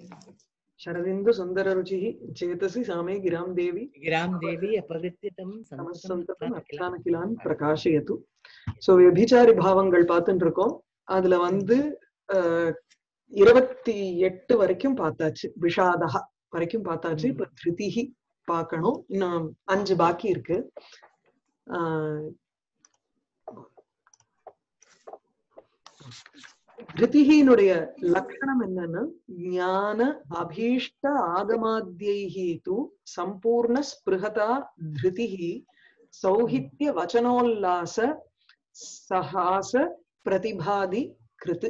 शरदिन्दु सुन्दररुचिः चेतसि सामे गिरां देवी गिरां देवी अपवित्रितं சமஸ்தந்தம் அர்த்தானகிலான் பிரகாஷயத்து so விபிச்சாரி பாவங்கள் பார்த்துட்டு இருக்கோம் அதுல வந்து அஹ், இருபத்தி எட்டு வரைக்கும் பார்த்தாச்சு விஷாதகா வரைக்கும் பார்த்தாச்சு இப்ப திருதிகி பார்க்கணும் இன்னும் அஞ்சு பாக்கி இருக்கு ஆஹ், திருதிகியினுடைய லட்சணம் என்னன்னா ஞான அபீஷ்ட ஆகமாத்யைஹி து சம்பூர்ண ஸ்பிருகதா திருதிகி சௌஹித்ய வச்சனோல்லாச சஹாச பிரதிபாதி கிருத்து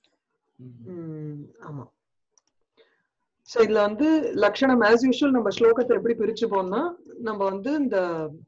உம் ஆமா சோ இதுல வந்து லட்சணம் ஆஸ் யூஷுவல் நம்ம ஸ்லோகத்தை எப்படி பிரிச்சுப்போம்னா நம்ம வந்து இந்த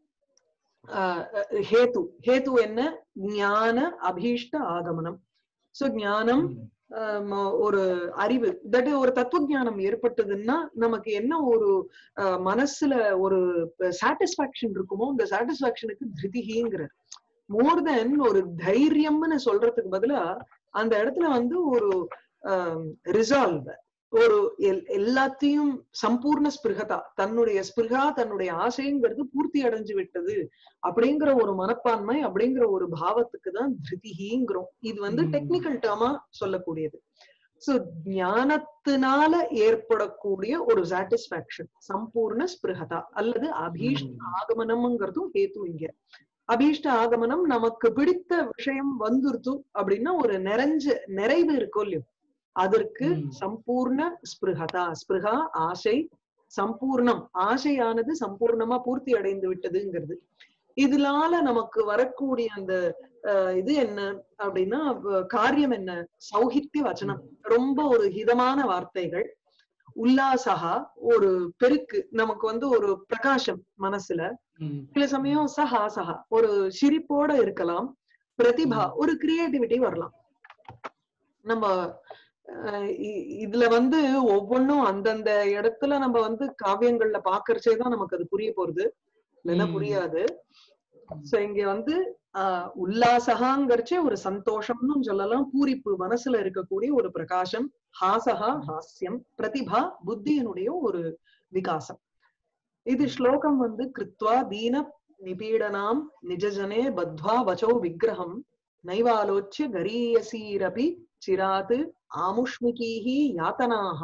ஆஹ், ஹேது ஹேது என்ன ஞான அபீஷ்ட ஆகமனம் சோ ஞானம் ஆம், ஒரு அறிவு தட் ஒரு தத்துவ ஞானம் ஏற்பட்டதுன்னா நமக்கு என்ன ஒரு அஹ், மனசுல ஒரு சாட்டிஸ்பாக்சன் இருக்குமோ இந்த சாட்டிஸ்பாக்சனுக்கு திருதிகிங்கிற மோர் தென் ஒரு தைரியம்னு சொல்றதுக்கு பதிலா அந்த இடத்துல வந்து ஒரு ரிசால்வ் ஒரு எல்- எல்லாத்தையும் சம்பூர்ண ஸ்பிருகதா தன்னுடைய ஸ்பிருகா தன்னுடைய ஆசைங்கிறது பூர்த்தி அடைஞ்சு விட்டது அப்படிங்கிற ஒரு மனப்பான்மை அப்படிங்கிற ஒரு பாவத்துக்கு தான் திருதிகிங்கிறோம் இது வந்து ம். டெக்னிக்கல் டேர்மா சொல்லக்கூடியது சோ ஞானத்தினால ஏற்படக்கூடிய ஒரு சாட்டிஸ்பாக்சன் சம்பூர்ண ஸ்பிருகதா அல்லது அபீஷ்ட ஆகமனம்ங்கிறதும் ஹேத்து இங்க அபீஷ்ட ஆகமனம் நமக்கு பிடித்த விஷயம் வந்துருத்து அப்படின்னா ஒரு நிறைஞ்ச நிறைவு இருக்கும் இல்லையோ அதற்கு ம். சம்பூர்ண ஸ்பிருகதா ஸ்பிருகா ஆசை சம்பூர்ணம் ஆசையானது சம்பூர்ணமா பூர்த்தி அடைந்து விட்டதுங்கிறது இதனால நமக்கு வரக்கூடிய அந்த அஹ், இது என்ன அப்படின்னா வ- காரியம் என்ன சௌஹித்ய வச்சனம் ரொம்ப ஒரு ஹிதமான வார்த்தைகள் உல்லாசகா ஒரு பெருக்கு நமக்கு வந்து ஒரு பிரகாசம் மனசுல சில சமயம் சஹாசகா ஒரு சிரிப்போட இருக்கலாம் பிரதிபா ஒரு கிரியேட்டிவிட்டி வரலாம் நம்ம அஹ், இ- இதுல வந்து ஒவ்வொன்றும் அந்தந்த இடத்துல நம்ம வந்து காவியங்கள்ல பாக்குறச்சே தான் நமக்கு அது புரிய போறது இல்லைன்னா ம். புரியாது சோ இங்க வந்து ஆஹ் உல்லாசகாங்கிறச்சே ஒரு சந்தோஷம்னு சொல்லலாம் பூரிப்பு மனசுல இருக்கக்கூடிய ஒரு பிரகாசம் ஹாசகா ஹாஸ்யம் பிரதிபா புத்தியினுடைய ஒரு விகாசம் இது ஸ்லோகம் வந்து கிருத்வா தீன நிபீடனாம் நிஜஜனே பத்வா வச்சோ விக்கிரகம் நைவாலோச்சிய கரீயசீரபி சிராத் ஆமுஷ்மிகீஹி யாத்தனாः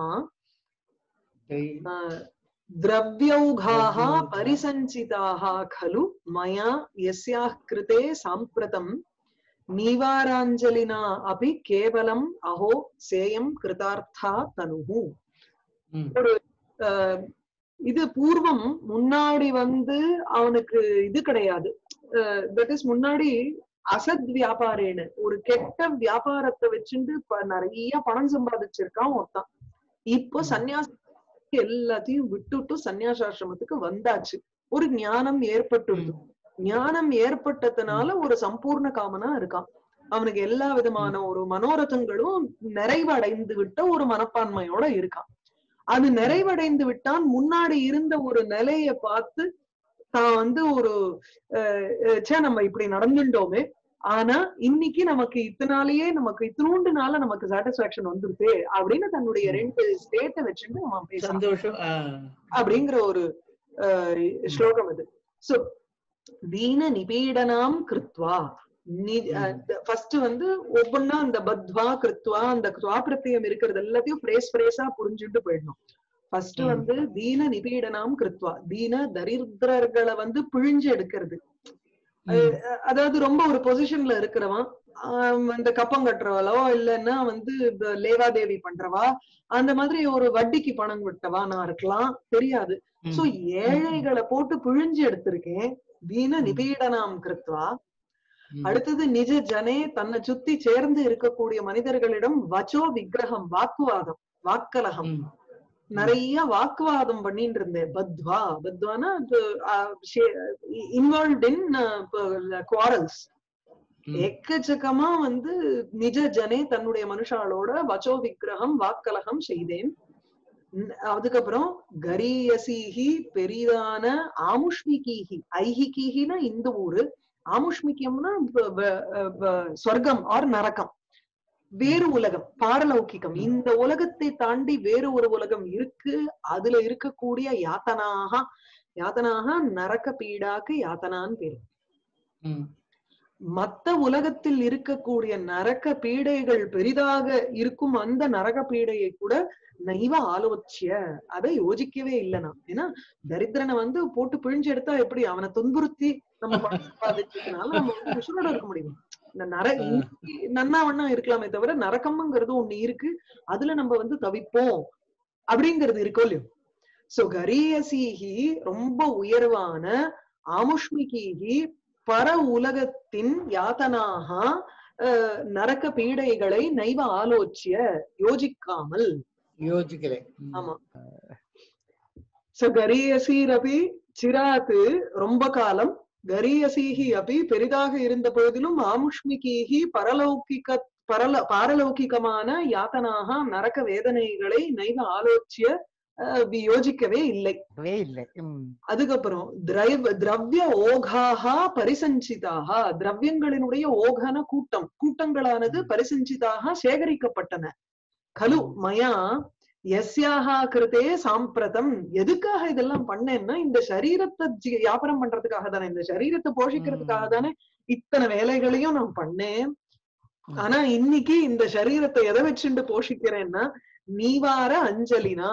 ஆஹ் द्रव्यौघाः द्रव्यौघाः। परिसञ्चिताः खलु मया यस्याः कृते साम्प्रतं नीवाराञ्जलिना अपि केवलम् अहो सेयं कृतार्था तनुः ஆஹ் இது பூர்வம் முன்னாடி வந்து அவனுக்கு இது கிடையாது தட் இஸ் முன்னாடி அசத் வியாபாரேன்னு ஒரு கெட்ட வியாபாரத்தை வச்சுட்டு ப- நிறைய பணம் சம்பாதிச்சிருக்கான் ஒருத்தன் இப்போ ம். சன்னியாச எல்லாத்தையும் விட்டுட்டு சன்னியாசாசிரமத்துக்கு வந்தாச்சு ஒரு ஞானம் ஏற்பட்டுடுது ஞானம் ஏற்பட்டதுனால ஒரு சம்பூர்ண காமனா இருக்கான் அவனுக்கு எல்லா விதமான ஒரு மனோரதங்களும் நிறைவடைந்து விட்ட ஒரு மனப்பான்மையோட இருக்கான் அது நிறைவடைந்து விட்டான் முன்னாடி இருந்த ஒரு நிலைய பார்த்து தான் வந்து ஒரு அஹ், அஹ், ச்சே நம்ம இப்படி நடந்துட்டோமே ஆனா இன்னைக்கு நமக்கு இத்தனாலேயே நமக்கு இத்தினூண்டுனால நமக்கு சாட்டிஸ்பாக்சன் வந்துருது அப்படின்னு தன்னுடைய ம். ரெண்டு ஸ்டேட்டை வச்சுட்டு அவன் பேசுறான் சந்தோஷம் ஆ. அப்படிங்கிற ஒரு அஹ், ஸ்லோகம் இது சோ தீன நிபீடனாம் கிருத்வா ஃபர்ஸ்ட் வந்து ஒவ்வொன்னா அந்த பத்வா கிருத்வா அந்த துவா பிரத்தியம் இருக்கிறது எல்லாத்தையும் பிரேஸ் பிரேஸா புரிஞ்சுட்டு போயிடணும் ஃபர்ஸ்ட் ம். வந்து தீன நிபீடனாம் கிருத்வா தீன தரித்திரர்களை வந்து பிழிஞ்சு எடுக்கிறது ம். அதாவது ரொம்ப ஒரு பொசிஷன்ல இருக்கிறவன் ஆம், இந்த கப்பம் கட்டுறவளோ இல்லைன்னா வந்து இந்த லேவாதேவி பண்றவா அந்த மாதிரி ஒரு வட்டிக்கு பணம் விட்டவா நான் இருக்கலாம் தெரியாது ம். சோ ஏழைகளை போட்டு பிழிஞ்சு எடுத்திருக்கேன் தீன ம். நிபீடனாம் கிருத்வா ம். அடுத்தது நிஜ ஜனே தன்னை சுத்தி சேர்ந்து இருக்கக்கூடிய மனிதர்களிடம் வச்சோ விக்கிரகம் வாக்குவாதம் வாக்கலகம் ம். நிறைய வாக்குவாதம் பண்ணிட்டு இருந்தேன் பத்வா பத்வானா இன்வால்வ் இன் குவாரல்ஸ் ம். எக்கச்சக்கமா வந்து நிஜ ஜனே தன்னுடைய மனுஷாளோட வச்சோ விக்கிரகம் வாக்கலகம் செய்தேன் ந- அதுக்கப்புறம் கரியசீகி பெரிதான ஆமுஷ்மிகீகி ஐஹிகீகினா இந்த ஊரு ஆமுஷ்மிகம்னா ப- ப- ப- சொர்க்கம் ஆர் நரகம் வேறு உலகம் பாரலௌகிகம் இந்த உலகத்தை தாண்டி வேறு ஒரு உலகம் இருக்கு அதுல இருக்கக்கூடிய யாத்தனாக யாத்தனாக நரக பீடாக்கு யாத்தனான்னு பேரு ம். மத்த உலகத்தில் இருக்கக்கூடிய நரக பீடைகள் பெரிதாக இருக்கும் அந்த நரக பீடையை கூட நைவ ஆலோச்சிய அதை யோசிக்கவே இல்லை நான் ஏன்னா தரித்திரனை வந்து போட்டு பிழிஞ்சு எடுத்தா எப்படி அவனை துன்புறுத்தி நம்ம பணம் சம்பாதிச்சதுனால நம்ம வந்து உசுரோட இருக்க முடியும் இந்த நர இன்னைக்கு நன்னா வண்ணா இருக்கலாமே தவிர நரக்கம்ங்கிறது ஒண்ணு இருக்கு அதுல நம்ம வந்து தவிப்போம் அப்படிங்கிறது இருக்கோ இல்லையோ சோ கரியசீகி ரொம்ப உயர்வான ஆமுஷ்மிகீகி பர உலகத்தின் யாத்தனாக அஹ், நரக பீடைகளை நைவ ஆலோச்சிய யோசிக்காமல் யோசிக்கலை ம். ஆமா சோ கரியசீரபி சிராத்து ரொம்ப காலம் கரியசீஹி அபி பெரிதாக இருந்த பொழுதிலும் ஆமுஷ்மிகீஹி பரலௌகிக பரல பாரலௌகிகமான யாத்தனாக நரக வேதனைகளை நைவ ஆலோச்சிய அஹ், வி- யோசிக்கவே இல்லை வே இல்லை ம். அதுக்கப்புறம் திரைவ திரவிய ஓகாக பரிசஞ்சிதாக திரவியங்களினுடைய ஓகன கூட்டம் கூட்டங்களானது பரிசஞ்சிதாக சேகரிக்கப்பட்டன கலு மயா எஸ்யாக கிருதே சாம்பிரதம் எதுக்காக இதெல்லாம் பண்ணேன்னா இந்த சரீரத்தை ஜி- வியாபாரம் பண்றதுக்காக தானே இந்த சரீரத்தை போஷிக்கிறதுக்காக தானே இத்தனை வேலைகளையும் நான் பண்ணேன் ஆனா இன்னைக்கு இந்த சரீரத்தை எதை வச்சுட்டு போஷிக்கிறேன்னா நீவார அஞ்சலினா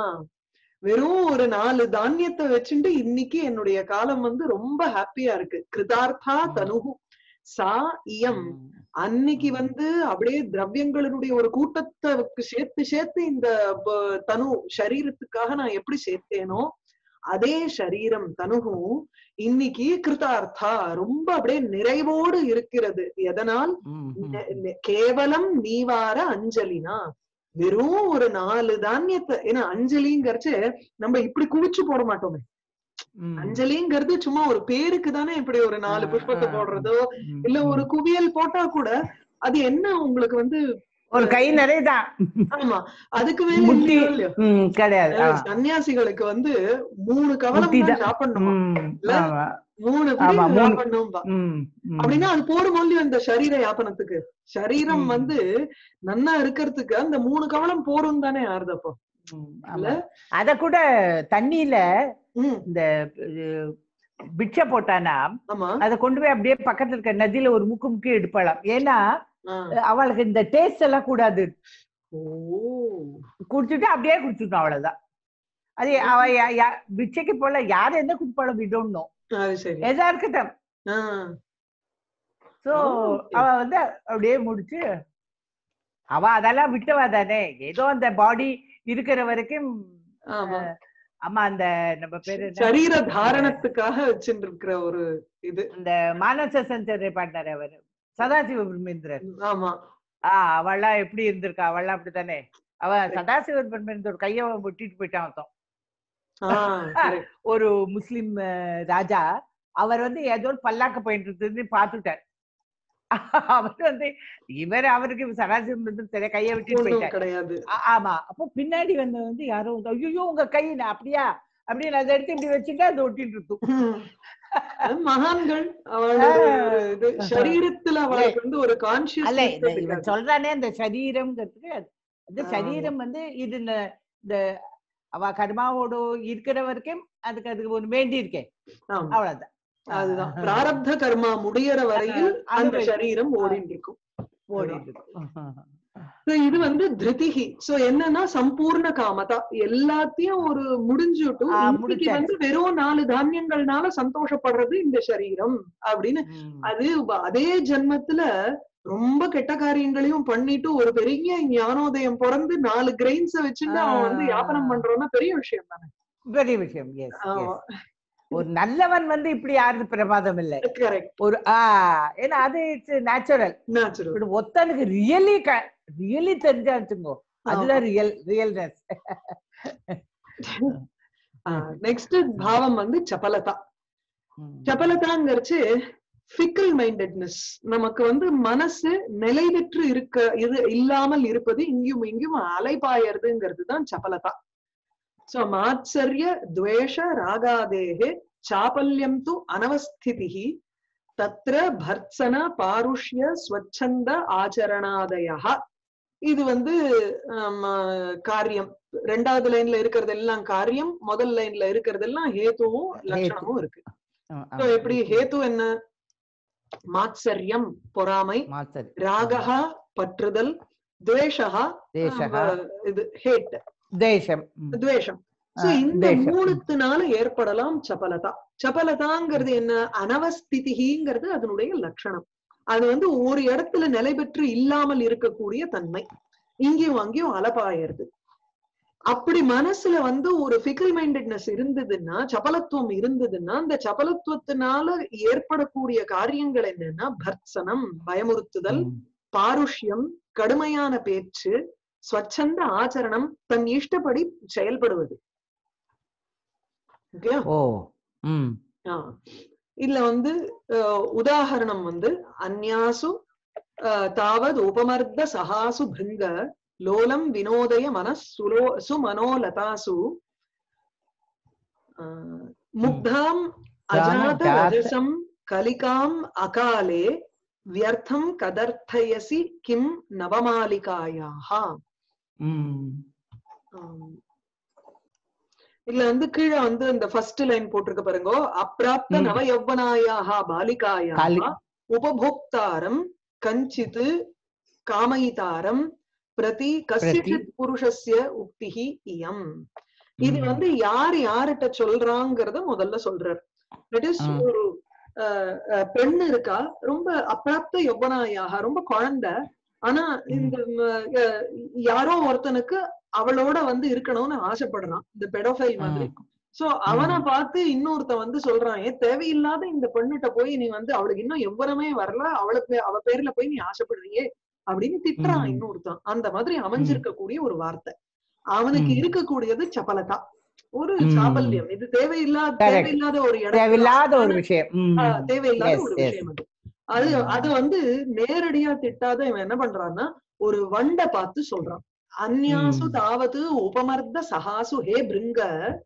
வெறும் ஒரு நாலு தானியத்தை வச்சுட்டு இன்னைக்கு என்னுடைய காலம் வந்து ரொம்ப ஹாப்பியா இருக்கு கிருதார்த்தா ம். தனுகு சா இயம் அன்னைக்கு வந்து அப்படியே திரவியங்களினுடைய ஒரு கூட்டத்தை சேர்த்து சேர்த்து இந்த ப- தனு சரீரத்துக்காக நான் எப்படி சேர்த்தேனோ அதே சரீரம் தனுகும் இன்னைக்கு கிருதார்த்தா ரொம்ப அப்படியே நிறைவோடு இருக்கிறது எதனால் ம், ம். நெ- நெ- கேவலம் நீவார அஞ்சலினா வெறும் ஒரு நாலு தானியத்தை ஏன்னா அஞ்சலிங்கிறச்சு நம்ம இப்படி குவிச்சு போட மாட்டோமே ம். அஞ்சலிங்கிறது சும்மா ஒரு பேருக்கு தானே இப்படி ஒரு நாலு ஆ, புஷ்பத்தை ஆ. போடுறதோ ம், இல்ல ஒரு ம். குவியல் போட்டா கூட அது என்ன உங்களுக்கு வந்து ஒரு கை நிறையதான் ஆமா அதுக்கு மேல முட்டி இல்லையோ இல்லையோ ம், கிடையாது ஆ. அஹ் சன்னியாசிகளுக்கு வந்து மூணு கவலம் முட்டி தான் தான். சாப்பிடணுமா ம், இல்ல? ஆமா. மூணு ஆமா, பிடி மூணு. சாப்பிடணும்பா ம், ம். அப்படின்னா அது போடும் இல்லையோ இந்த சரீர யாபனத்துக்கு சரீரம் ம். வந்து நன்னா இருக்கிறதுக்கு அந்த மூணு கவலம் போரும் தானே ஆறுது அப்போ ம், இல்ல? ஆமா. அத கூட தண்ணியில உம் இந்த அஹ், பிட்சை போட்டானா ஆமா அத கொண்டு போய் அப்படியே பக்கத்துல இருக்க நதியில ஒரு முக்கு முக்கி எடுப்பலாம் ஏன்னா ஆ. அவளுக்கு இந்த டேஸ்ட் எல்லாம் கூடாது ஓ குடிச்சிட்டு அப்படியே குடிச்சிட்டோம் அவ்வளவுதான் அது அவ யா- யா- பிச்சைக்கு போல யார் என்ன குடிப்பாலும் விடணும் அது சரி எதா இருக்கட்டும் ஆ. So Okay. அவ வந்து அப்படியே முடிச்சு அவ அதெல்லாம் விட்டவா தானே ஏதோ அந்த பாடி இருக்கிற வரைக்கும் ஆமா ஆமா அந்த நம்ம பேரு என்ன? சரீர தாரணத்துக்காக வச்சுட்டு இருக்கிற ஒரு இது இந்த மானச சஞ்சரை பாடினார் அவர் சதாசிவ பிரம்மேந்திரன் ஆமா ஆஹ் அவள்லாம் எப்படி இருந்திருக்கா அவள்லாம் அப்படித்தானே அவ சதாசிவ பிரம்மேந்திர ஒரு கைய விட்டிட்டு போயிட்டான் ஒருத்தன் ஆ, correct. ஒரு முஸ்லிம் அஹ், ராஜா அவர் வந்து ஏதோ ஒரு பல்லாக்க போயிட்டு இருந்ததுன்னு பார்த்துட்டார் அவர் வந்து இவர் அவருக்கு சராசரி பிரம்மேந்திரன் சரியா கைய விட்டுட்டு ஒண்ணும் போயிட்டார் கிடையாது ஆ- ஆமா அப்போ பின்னாடி வந்து வந்து யாரோ ஐயோ உங்க கை நான் அப்படியா அப்படின்னு அதை எடுத்து இப்படி வச்சுட்டு அது ஒட்டிட்டு இருக்கும் ஹம். அது மகான்கள் அவளுடைய ஒரு இது சரீரத்துல அவளுக்கு வந்து ஒரு அல்ல இந்த இவன் கான்சியஸ் சொல்றானே இந்த சரீரம்ங்கிறதுக்கு அது- அந்த ஆமா. சரீரம் வந்து இது இந்த இந்த அவ கர்மாவோட இருக்கிற வரைக்கும் அதுக்கு அதுக்கு ஒரு வேண்டி இருக்கேன் ஆமா அவ்வளவுதான் அதுதான் பிராரப்த கர்மா முடியற வரையில் அது அந்த வரை- சரீரம் ஓடிட்டு இருக்கும் ஓடிட்டு இருக்கும் So இது வந்து திருதிகி சோ என்னன்னா சம்பூர்ண காமதா எல்லாத்தையும் ஒரு முடிஞ்சுட்டு ஆ, இன்னைக்கு முடிச்சாச்சு. வந்து வெறும் நாலு தானியங்கள்னால சந்தோஷப்படுறது இந்த சரீரம் அப்படின்னு ம். அது வ- அதே ஜென்மத்துல ரொம்ப கெட்ட காரியங்களையும் பண்ணிட்டு ஒரு பெரிய ஞானோதயம் பிறந்து நாலு கிரெயின்ஸ வச்சுட்டு அவன் வந்து ஆ. வியாபாரம் பண்றோம்னா பெரிய விஷயம் தானே பெரிய விஷயம் எஸ் ஆமா ஒரு நல்லவன் வந்து இப்படி யாருக்கு பிரமாதம் இல்லை கரெக்ட் ஒரு ஆ ஏன்னா அது இட்ஸ் நேச்சுரல் நேச்சுரல் இப்படி ஒத்தனுக்கு ரியலி ரியலி தெரிஞ்சா வச்சுக்கோ அதுதான் ரியல் ரியல்னஸ் நெக்ஸ்ட் பாவம் வந்து சபலதா சபலதாங்கிறச்சு ஃபிக்கல் மைண்டட்னஸ் நமக்கு வந்து மனசு நிலைபெற்று இருக்க இது இல்லாமல் இருப்பது இங்கேயும் இங்கேயும் அலைபாயறதுங்கிறது தான் சபலதா சோ மாத்சரிய துவேஷ ராகாதேகே சாபல்யம் து அனவஸ்திதிஹி தத்ர பர்த்சன பாருஷ்ய ஸ்வச்சந்த ஆச்சரணாதயா இது வந்து ஆம், காரியம் ரெண்டாவது லைன்ல இருக்கிறது எல்லாம் காரியம் முதல் லைன்ல இருக்கிறது எல்லாம் ஹேத்துவும் லட்சணமும் இருக்கு ஆ, So, ஆ. எப்படி ஹேத்து என்ன மாத்சரியம் பொறாமை மாத்தர் ராகா பற்றுதல் துவேஷா தேசகா இது ஹேட் தேசம் ம். துவேஷம் ஆ, சோ இந்த தேசம். மூணுத்தினால ஏற்படலாம் சபலதா சபலதாங்கிறது என்ன அனவஸ்திதிங்கிறது அதனுடைய லட்சணம் அது வந்து ஒரு இடத்துல நிலை பெற்று இல்லாமல் இருக்கக்கூடிய தன்மை இங்கேயும் அங்கேயும் அலப்பாயிருது அப்படி மனசுல வந்து ஒரு ஃபிக்கல் மைண்டட்னஸ் இருந்ததுன்னா சபலத்துவம் இருந்ததுன்னா அந்த சபலத்துவத்தினால ஏற்படக்கூடிய காரியங்கள் என்னன்னா பர்சனம் பயமுறுத்துதல் ம். பாருஷ்யம் கடுமையான பேச்சு ஸ்வச்சந்த ஆச்சரணம் தன் இஷ்டப்படி செயல்படுவது Okay ஆ? ஓ ம் ஆ. இதுல வந்து அஹ், உதாகரணம் வந்து அந்யாசு அஹ், தாவத் உபமர்த்த சகாசு பிருங்க லோலம் வினோதய மனஸ் சுலோ சுமனோலதாசு அஹ், முக்தாம் அஜாத ஜாத- ரஜசம் கலிகாம் அகாலே வியர்த்தம் கதர்த்தயசி கிம் நவமாலிகாயாஹா ம் ஆம். இதுல வந்து கீழே வந்து இந்த ஃபர்ஸ்ட் லைன் போட்டிருக்க பாருங்க அப்பிராப்த ம். நவ யௌவனாயாக பாலிகாயாக காலி உபபோக்தாரம் கஞ்சித் காமயிதாரம் பிரதி கசிச்சித் புருஷஸ்ய உக்திஹி இயம் இது ம். வந்து யார் யார்கிட்ட சொல்றாங்கிறத முதல்ல சொல்றார் தட் இஸ் ஆ. ஒரு அஹ், அஹ், பெண் இருக்கா ரொம்ப அப்பிராப்த யௌவனாயாக ரொம்ப குழந்தை ஆனா இந்த ம, அஹ், யாரோ ஒருத்தனுக்கு அவளோட வந்து இருக்கணும்னு ஆசைப்படுறான் இந்த பெடோஃபைல் மாதிரி சோ அவனை பார்த்து இன்னொருத்த வந்து சொல்றான் ஏன் தேவையில்லாத இந்த பெண்ணுட்ட போய் நீ வந்து அவளுக்கு இன்னும் எவ்வளவுமே வரல அவளுக்கு அவ பேர்ல போய் நீ ஆசைப்படுறியே அப்படின்னு திட்டுறான் ம். இன்னொருத்தன் அந்த மாதிரி அமைஞ்சிருக்கக்கூடிய ஒரு வார்த்தை அவனுக்கு ம். இருக்கக்கூடியது சபலதா ஒரு ம். சாபல்யம் இது தேவையில்லாத Correct. தேவையில்லாத ஒரு இடத்துல தேவையில்லாத ஒரு விஷயம் ம். ஆ, தேவையில்லாத Yes, ஒரு yes. விஷயம் அது அது ம். அது வந்து நேரடியா திட்டாத இவன் என்ன பண்றான்னா ஒரு வண்ட பார்த்து சொல்றான் அந்யாசு ம். தாவது உபமர்த்த சகாசு ஹே பிருங்க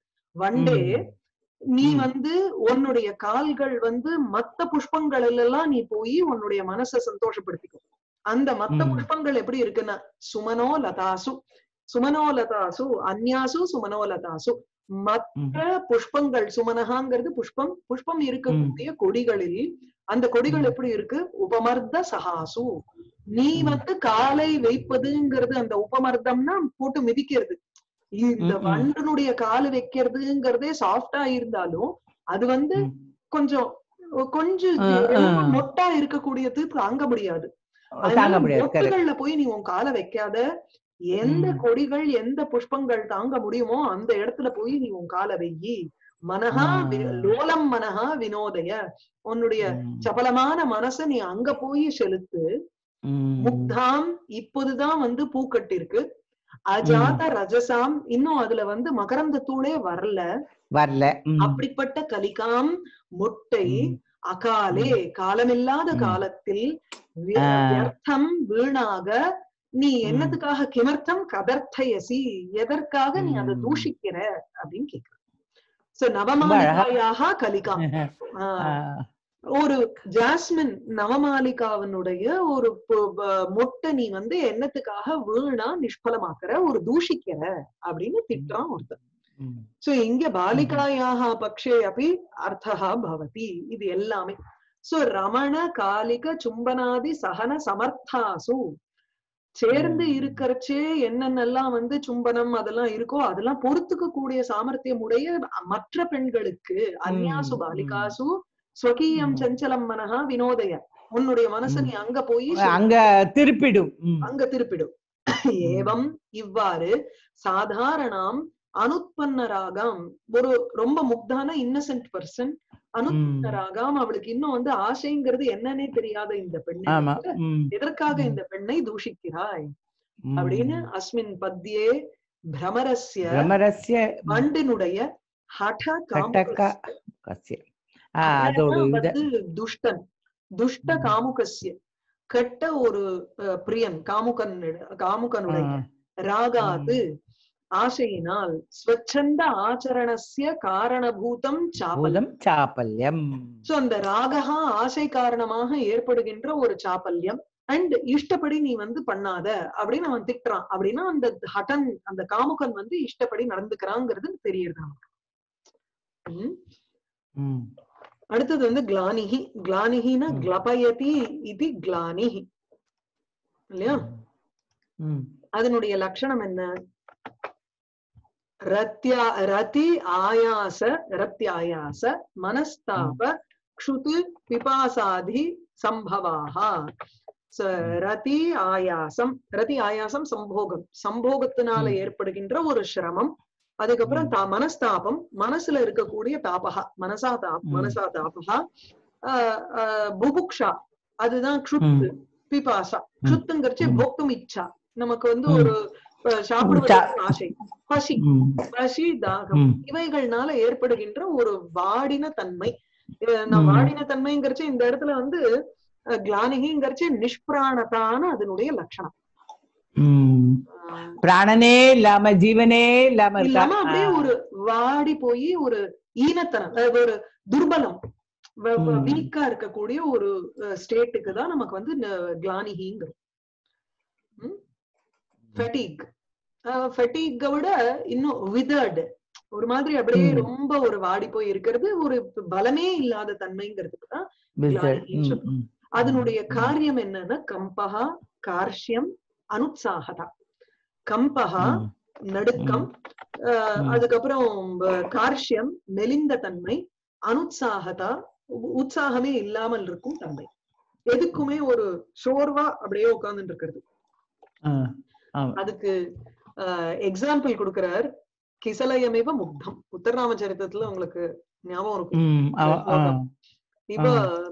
வண்டே ம். நீ ம். வந்து உன்னுடைய கால்கள் வந்து மத்த புஷ்பங்கள் எல்லாம் நீ போய் உன்னுடைய மனசை சந்தோஷப்படுத்திக்கோ அந்த மத்த ம். புஷ்பங்கள் எப்படி இருக்குன்னா சுமனோ லதாசு சுமனோ லதாசு அந்யாசு சுமனோ லதாசு மற்ற புஷ்பங்கள் சுமனகாங்கிறது புஷ்பம் புஷ்பம் இருக்கக்கூடிய கொடிகளில் அந்த கொடிகள் ம். எப்படி இருக்கு உபமர்த்த சகாசு நீ ம். வந்து காலை வைப்பதுங்கிறது அந்த உபமர்த்தம்னா போட்டு மிதிக்கிறது இந்த ம், ம். வண்டனுடைய கால் வைக்கிறதுங்கிறதே சாஃப்டா இருந்தாலும் அது வந்து ம். கொஞ்சம் கொஞ்சம் ஆ, ஆ. ரொம்ப மொட்டா இருக்கக்கூடியது தாங்க முடியாது தாங்க அதனால முடியாது correct. மொட்டுகள்ல போய் நீ உன் காலை வைக்காத எந்த ம். கொடிகள் எந்த புஷ்பங்கள் தாங்க முடியுமோ அந்த இடத்துல போய் நீ உன் காலை வெய்யி மனஹா ஆ. வி- லோலம் மனஹா வினோதய உன்னுடைய ம். சபலமான மனச நீ அங்க போய் செலுத்து ம். முக்தாம் இப்போதுதான் வந்து பூக்கட்டிருக்கு அஜாத ரஜசாம் இன்னும் அதுல வந்து மகரந்த தூளே வரல வரல ம். அப்படிப்பட்ட கலிகாம் முட்டை ம். அகாலே காலமில்லாத ம். காலத்தில் வி- ஆ. வியர்த்தம் வீணாக நீ ம். என்னத்துக்காக கிமர்த்தம் கதர்த்தயசி எதற்காக நீ அதை ம். தூஷிக்கிற அப்படின்னு கேக்குற சோ அழகா. நவமாலிகாயாக கலிகாம் ஆ, ஆ. ஒரு ஜாஸ்மின் நவமாலிகாவினுடைய ஒரு பு- ப- மொட்டை நீ வந்து என்னத்துக்காக வீணா நிஷ்பலமாக்குற ஒரு தூஷிக்கிற அப்படின்னு திட்டுறான் ஒருத்தன் ம். சோ இங்க பாலிகாயாக பக்ஷே அப்படி அர்த்தா பவதி இது எல்லாமே சோ ரமண காலிக சும்பனாதி சகன சமர்த்தாசு சேர்ந்து ம். இருக்கறச்சே என்னென்னலாம் வந்து சும்பனம் அதெல்லாம் இருக்கோ அதெல்லாம் பொறுத்துக்க கூடிய சாமர்த்தியம் உடைய மற்ற பெண்களுக்கு அந்யாசு ம், பாலிகாசு ஸ்வகீயம் ம். சஞ்சலம் மனஹா வினோதய உன்னுடைய மனச ம். நீ அங்க போய் அங்க திருப்பிடும் ம். அங்க திருப்பிடும் ஏவம் இவ்வாறு சாதாரணாம் அனுத்பன்ன ராகம் ஒரு ரொம்ப முக்தான இன்னசென்ட் பர்சன் அனுத்பன்ன ம். ராகம் அவளுக்கு இன்னும் வந்து ஆசைங்கிறது என்னன்னே தெரியாத இந்த ஆமா பெண்ணை ம். எதற்காக ம். இந்த பெண்ணை தூஷிக்கிறாய் ம். அப்படின்னு அஸ்மின் பத்யே பிரமரஸ்ய பிரமரஸ்ய வண்டினுடைய ஹட கட்டக காமுகஸ்ய கஸ்ய ஆ, அதோட ஹடனா இத வந்து துஷ்டன் துஷ்ட ம். காமுகஸ்ய கெட்ட ஒரு அஹ், பிரியன் காமுகன் காமுகனுடைய ஆ, ராகாது ஆசையினால் ஸ்வச்சந்த ஆச்சரணஸ்ய காரணபூதம் சாபல் பூதம் சாப்பல்யம் சோ அந்த ராகா ஆசை காரணமாக ஏற்படுகின்ற ஒரு சாப்பல்யம் அண்ட் இஷ்டப்படி நீ வந்து பண்ணாத அப்படின்னு அவன் திட்டுறான் அப்படின்னா அந்த ஹடன் அந்த காமுகன் வந்து இஷ்டப்படி நடந்துக்கிறாங்கிறது தெரியுது நமக்கு உம் ம். அடுத்தது வந்து கிளானிஹி கிளானிஹினா ம். கிளபயதி இது கிளானிஹி இல்லையா ம். அதனுடைய லட்சணம் என்ன ரத்யா ரதி ஆயாச ரத்யாயாச மனஸ்தாப க்ஷுது பிபாசாதி சம்பவாக ச- ரதி ஆயாசம் ரதி ஆயாசம் சம்போகம் சம்போகத்தினால ம். ஏற்படுகின்ற ஒரு சிரமம் அதுக்கப்புறம் ம். தா- மனஸ்தாபம் மனசுல இருக்கக்கூடிய தாபகா மனசா தாப் ம். மனசா தாபகா ஆஹ் ஆஹ் புபுக்ஷா அதுதான் க்ஷுத்து பிபாசா க்ஷுத்துங்கிறச்சு ம். போக்தும் இச்சா நமக்கு வந்து ம். ஒரு அஹ், சாப்பிடுவதற்கு ஆசை பசி ம். பசி தாகம் ம். இவைகள்னால ஏற்படுகின்ற ஒரு வாடின தன்மை அஹ் நான் ம். வாடின தன்மைங்கிறச்சு இந்த இடத்துல வந்து அஹ், கிளானிகிங்கிறச்சு நிஷ்பிராணதான அதனுடைய லட்சணம் ம். அஹ், பிராணனே இல்லாம ஜீவனே இல்லாம இருக்கா இல்லாம அப்படியே ஒரு வாடி போய் ஒரு ஈனத்தனம் அதாவது ஒரு துர்பலம் ம். வீக்கா இருக்கக்கூடிய ஒரு ஸ்டேட்டுக்கு தான் நமக்கு வந்து கிளானிகிங்கிறோம் ஃபெட்டிக் ஃபெட்டிக்கை விட இன்னும் விதர்டு ஒரு மாதிரி அப்படியே ம். ரொம்ப ஒரு வாடி போய் இருக்கிறது ஒரு பலமே இல்லாத தன்மைங்கிறதுக்கு தான் Wizard. ம், ம், ம். அதனுடைய ம். காரியம் என்னன்னா கம்பகா கார்ஷ்யம் அனுத்சாகதா கம்பகா ம். நடுக்கம் அஹ், ம். அதுக்கப்புறம் ப- கார்ஷ்யம் மெலிந்த தன்மை அனுத்சாகதா உ- உற்சாகமே இல்லாமல் இருக்கும் தன்மை எதுக்குமே ஒரு சோர்வா அப்படியே உட்கார்ந்துட்டு இருக்கிறது ஆ, ஆமா. அதுக்கு எக்ஸாம்பிள் கொடுக்கிறார் கிசலயமேவ முக்தம் உத்தரராமச்சரித்தத்துல உங்களுக்கு ஞாபகம் இருக்கும் ம், ஆமா, ஆ. இப்ப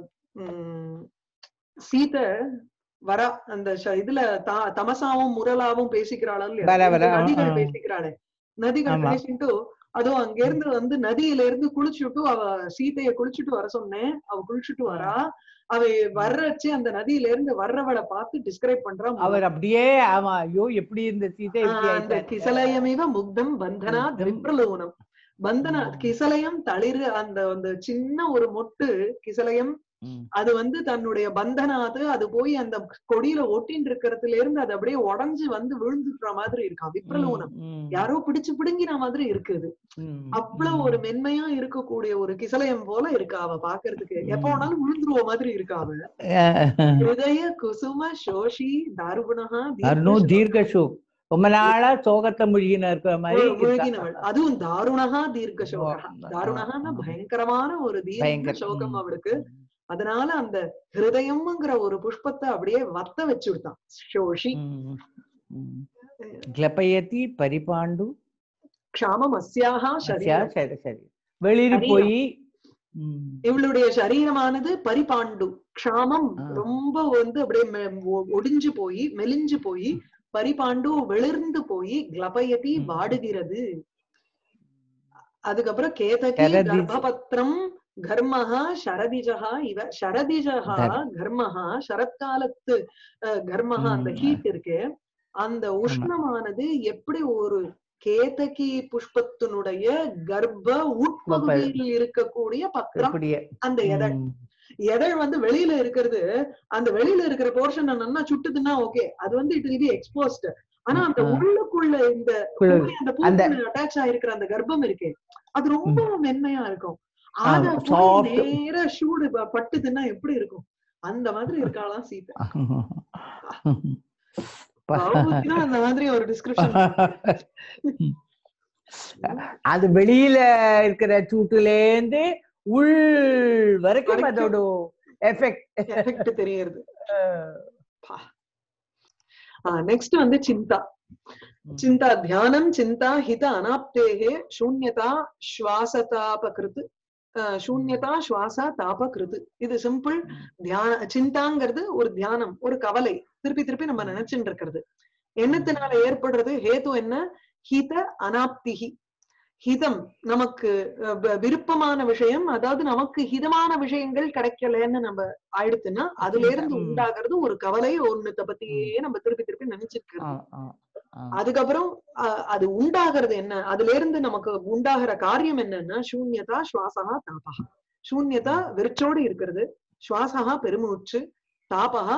உம் சீதை வரா அந்த ச- இதுல த- தமசாவும் முரளாவும் பேசிக்கிறாளா இல்லையா? வர, வர, இந்த ஆ, நதிகள் ஆ. பேசிக்கிறாளே நதிகள் ஆமா. பேசிட்டு அதுவும் அங்க இருந்து வந்து நதியில இருந்து குளிச்சுட்டு அவ சீதைய குளிச்சுட்டு வர சொன்னேன் அவ குளிச்சுட்டு வரா அவ வர்றச்சு அந்த நதியில இருந்து வர்றவளை பார்த்து டிஸ்கிரைப் பண்றா அவர் அப்படியே ஆமா ஐயோ எப்படி இந்த சீதை எப்படி ஆஹ் அந்த ஆயிட்டாரு? கிசலயமிவ முக்தம் பந்தனா முக்தம். விப்ரலோனம் பந்தனா ம். கிசலயம் தளிர் அந்த அந்த சின்ன ஒரு மொட்டு கிசலயம் ம், அது வந்து தன்னுடைய பந்தனாது அது போய் அந்த கொடியில ஒட்டின்னு இருக்கிறதுல இருந்து அது அப்படியே உடைஞ்சு வந்து விழுந்துடுற மாதிரி இருக்கான் விப்ரலோனம் ம், யாரோ பிடிச்சு பிடுங்கின மாதிரி இருக்குது ம், அவ்வளவு ம். ஒரு மென்மையா இருக்கக்கூடிய ஒரு கிசலயம் போல இருக்கா அவ பாக்குறதுக்கு எப்ப ம். வேணாலும் விழுந்துருவ மாதிரி இருக்கா அவ அஹ், ஹிருதய குசும சோஷி தாருகுணஹா அருணும் தீர்க்க தீர்க்க ஷோக் ரொம்ப நாளா சோகத்தை முழுகின இருக்கிற மாதிரி ஒரு இருக்கா. முழுகினவள் அதுவும் தாருணகா தீர்க்க சோகா ஆ, தாருணகான்னா ஆ. பயங்கரமான ஒரு தீர்க்க பயங்கர சோகம் ம். அவளுக்கு அதனால அந்த ஹிருதயம்ங்கிற ஒரு புஷ்பத்தை அப்படியே வத்த வச்சு விட்டான் ஷோஷி ம், ம். கிளப்பயதி பரிபாண்டு க்ஷாமம் அஸ்யாஹா அஸ்யா, சரீரம் சரி சரி வெளியில சரீரம். போய் ம், இவளுடைய சரீரமானது பரிபாண்டு க்ஷாமம் ஆ. ரொம்ப வந்து அப்படியே மெ- ஒ- ஒடிஞ்சு போய் மெலிஞ்சு போய் பரிபாண்டு வெளிர்ந்து போய் கிளபயதி ம். வாடுகிறது அதுக்கப்புறம் கேதகி கரதிஜ. கர்ப்பபத்திரம் கர்மஹா சரதிஜஹா இவ சரதிஜஹா தர்- கர்மஹா சரத்காலத்து அஹ், கர்மஹா அந்த ம். ஹீட் இருக்கு அந்த உஷ்ணமானது எப்படி ஒரு கேதகி புஷ்பத்தினுடைய கர்ப்ப உட்பகுதியில் இருக்கக்கூடிய பத்திரம் இப்படியே அந்த எதழ் ம், எதழ் வந்து வெளியில இருக்கிறது அந்த வெளியில இருக்கிற போர்ஷன் நல்லா சுட்டுதுன்னா ஓகே அது வந்து இட் வில் பி எக்ஸ்போஸ்ட் ஆனா அந்த ஆ. உள்ளுக்குள்ள இந்த குழு. பூமி, அந்த அந்த- பூக்குள்ள அட்டாச் ஆயிருக்கிற அந்த கர்ப்பம் இருக்கே அது ரொம்ப மென்மையா இருக்கும் ஆமா, அத போய் soft. நேரா சூடு ப- பட்டுதுன்னா எப்படி இருக்கும் அந்த மாதிரி இருக்காளாம் சீதை பாவத்துக்கு அந்த மாதிரி ஒரு டிஸ்கிரிப்ஷன் அது வெளியில இருக்கிற சூட்டுலேந்து உள் வரைக்கும் வரைக்கும். அதோட எஃபெக்ட் எஃபெக்ட் தெரியறது நெக்ஸ்ட் வந்து சிந்தா चिन्ता ध्यानं चिन्ता हित अनाप्तेः शून्यता श्वासतापकृत् அஹ் சூன்யதா சுவாசா தாபகிருது இது சிம்பிள் தியான சிந்தாங்கிறது ஒரு தியானம் ஒரு கவலை திருப்பி திருப்பி நம்ம நினைச்சுட்டு இருக்கிறது எண்ணத்தினால ஏற்படுறது ஹேது என்ன ஹித அனாப்திகி ஹிதம் நமக்கு அஹ், வ- விருப்பமான விஷயம் அதாவது நமக்கு ஹிதமான விஷயங்கள் கிடைக்கலன்னு நம்ம ஆயிடுத்துன்னா அதுல இருந்து ம். உண்டாகிறது ஒரு கவலை ஒண்ணுத்த பத்தியே நம்ம திருப்பி திருப்பி நினைச்சிருக்கிறது ஆ, அதுக்கப்புறம் அஹ், அது உண்டாகிறது என்ன அதுல இருந்து நமக்கு உண்டாகிற காரியம் என்னன்னா சூன்யதா சுவாசகா தாபகா சூன்யதா வெறிச்சோடு இருக்கிறது சுவாசகா பெருமூச்சு தாபகா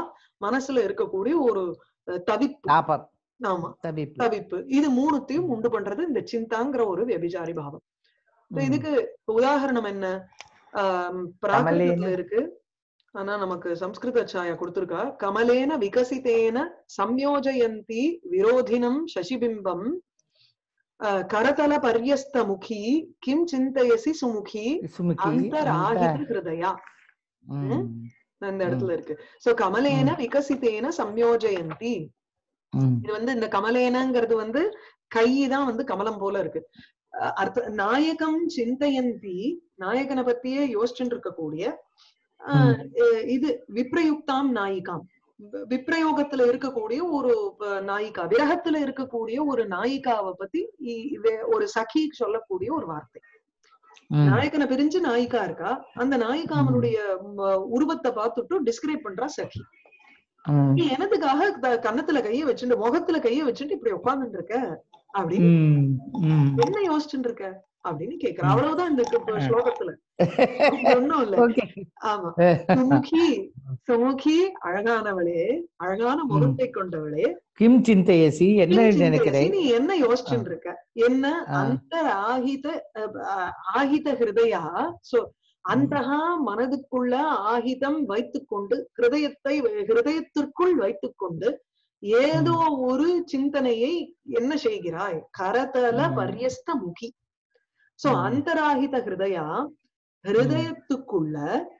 மனசுல இருக்கக்கூடிய ஒரு அஹ், தவிப்பு தாபம் ஆமா தவிப்பு தவிப்பு இது மூணுத்தையும் உண்டு பண்றது இந்த சிந்தாங்கிற ஒரு வியபிசாரி பாவம் இப்ப ம். இதுக்கு உதாரணம் என்ன ஆம், பிராகிருதத்துல இருக்கு ஆனா நமக்கு சம்ஸ்கிருத சாயா கொடுத்திருக்கா கமலேன விகசிதேன சம்யோஜயந்தி விரோதினம் சசிபிம்பம் அஹ், கரதல பர்யஸ்த முகி கிம் சிந்தயசி சுமுகி சுமுகி அந்தராகித அந்த- ஹிருதயா ம். அந்த இடத்துல இருக்கு சோ கமலேன விகசிதேன சம்யோஜயந்தி ம். இது வந்து இந்த கமலேனங்கிறது வந்து கை தான் வந்து கமலம் போல இருக்கு அஹ் அர்த்த நாயகம் சிந்தயந்தி நாயகனை பத்தியே யோசிச்சுட்டு இருக்கக்கூடிய அஹ் அஹ் இது விப்ரயுக்தாம் நாயிகாம் வி- விப்ரயோகத்துல இருக்கக்கூடிய ஒரு அஹ், நாயிகா விரகத்துல இருக்கக்கூடிய ஒரு நாயிகாவை பத்தி இ- இவ- ஒரு சகி சொல்லக்கூடிய ஒரு வார்த்தை ம். நாயகனை பிரிஞ்சு நாயிகா இருக்கா அந்த நாயிகா அவனுடைய ம, உருவத்தை பார்த்துட்டு டிஸ்கிரைப் பண்றா சகி ம். நீ எனதுக்காக த- கன்னத்துல கைய வச்சுட்டு முகத்துல கைய வச்சுட்டு இப்படி உட்கார்ந்துட்டு இருக்க அப்படின்னு ம். ம். என்ன யோசிச்சுட்டு இருக்க அப்படின்னு கேக்குறா அவ்வளவுதான் இந்த கு- ஸ்லோகத்துல ஒண்ணும் இல்ல ஓகே ஆமா சுமுகி சுமுகி அழகானவளே அழகான முகத்தை கொண்டவளே கிம் சிந்தையசி என்ன கிம் சிந்தயசி, நினைக்கிறேன் நீ என்ன யோசிச்சுட்டு இருக்க என்ன ஆ. அந்த ஆகித அஹ், அஹ், ஆகித ஹிருதயா சோ அந்தகா மனதுக்குள்ள ஆகிதம் வைத்துக்கொண்டு ஹிருதயத்தை ஹிருதயத்திற்குள் வைத்துக்கொண்டு ஏதோ ஒரு சிந்தனையை என்ன செய்கிறாய் கரதல ம். பரியஸ்த முகி சோ ம். அந்தராகித ஹிருதயா ஹிருதயத்துக்குள்ள